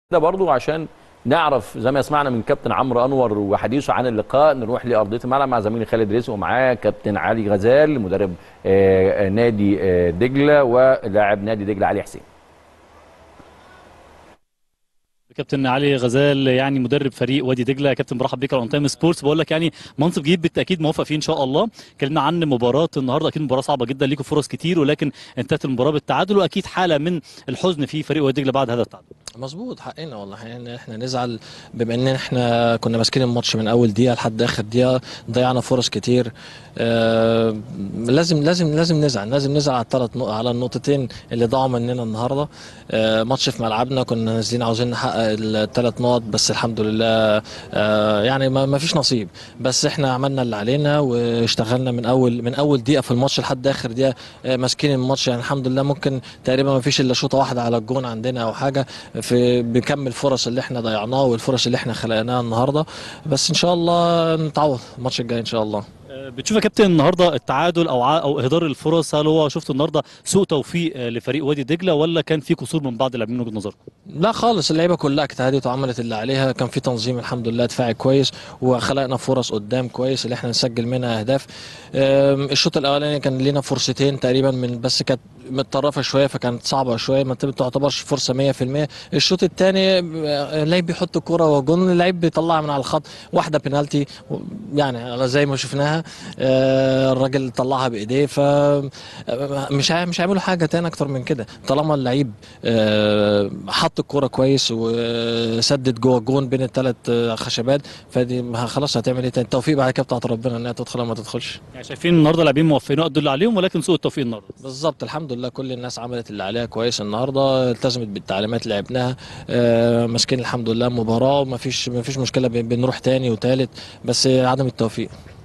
ده برضو عشان نعرف زي ما سمعنا من كابتن عمرو انور وحديثه عن اللقاء نروح لارضيه الملعب مع زميلي خالد رزق ومعاه كابتن علي غزال مدرب آه، آه، نادي آه، دجله ولاعب نادي دجله علي حسين كابتن علي غزال يعني مدرب فريق وادي دجله كابتن برحب بيك على اون تايم سبورتس بقول لك يعني منصب جديد بالتاكيد موفق فيه ان شاء الله اتكلمنا عن مباراه النهارده اكيد مباراه صعبه جدا ليكم فرص كتير ولكن انتهت المباراه بالتعادل واكيد حاله من الحزن في فريق وادي دجله بعد هذا التعادل مظبوط حقنا والله يعني احنا نزعل بما ان احنا كنا ماسكين الماتش من اول دقيقه لحد اخر دقيقه ضيعنا فرص كتير آه لازم لازم لازم نزعل لازم نزعل على الثلاث على النقطتين اللي ضاعوا مننا النهارده آه ماتش في ملعبنا كنا نازلين عاوزين نحقق الثلاث نقط بس الحمد لله آه يعني ما ما فيش نصيب بس احنا عملنا اللي علينا واشتغلنا من اول من اول دقيقه في الماتش لحد اخر دقيقه آه ماسكين الماتش يعني الحمد لله ممكن تقريبا ما فيش الا شوطه واحده على الجون عندنا او حاجه في بكم الفرص اللي احنا ضيعناها والفرص اللي احنا خلقناها النهارده بس ان شاء الله نتعوض الماتش الجاي ان شاء الله آه، بتشوف يا كابتن النهارده التعادل او ع- او اهدار الفرص هل هو شفت النهارده سوء توفيق آه، لفريق وادي دجله ولا كان في قصور من بعض اللاعبين من وجهه نظرك؟ لا خالص اللعيبه كلها اجتهدت وعملت اللي عليها كان في تنظيم الحمد لله دفاعي كويس وخلقنا فرص قدام كويس اللي احنا نسجل منها اهداف أم، الشوط الاولاني كان لينا فرصتين تقريبا من بس كانت متطرفه شويه فكانت صعبه شويه ما تعتبرش فرصه 100% الشوط الثاني اللعيب بيحط الكره وجون اللعيب بيطلعها من على الخط واحده بينالتي و- يعني على زي ما شفناها آه، الراجل طلعها بايديه ف مش هي- مش هيعملوا حاجه تاني اكتر من كده طالما اللعيب آه، حط الكوره كويس وسدد جوه الجون بين الثلاث خشبات فدي ما- خلاص هتعمل ايه تاني التوفيق بعد كده بتاعت ربنا انها تدخل أو ما تدخلش يعني شايفين النهارده لاعبين موفقين وادوا اللي عليهم ولكن سوء التوفيق النهارده بالظبط الحمد لله كل الناس عملت اللي عليها كويس النهارده التزمت بالتعليمات اللي لعبناها آه، ماسكين الحمد لله مباراه وما فيش ما فيش مشكله بن- بنروح تاني وتالت بس عدم التوفيق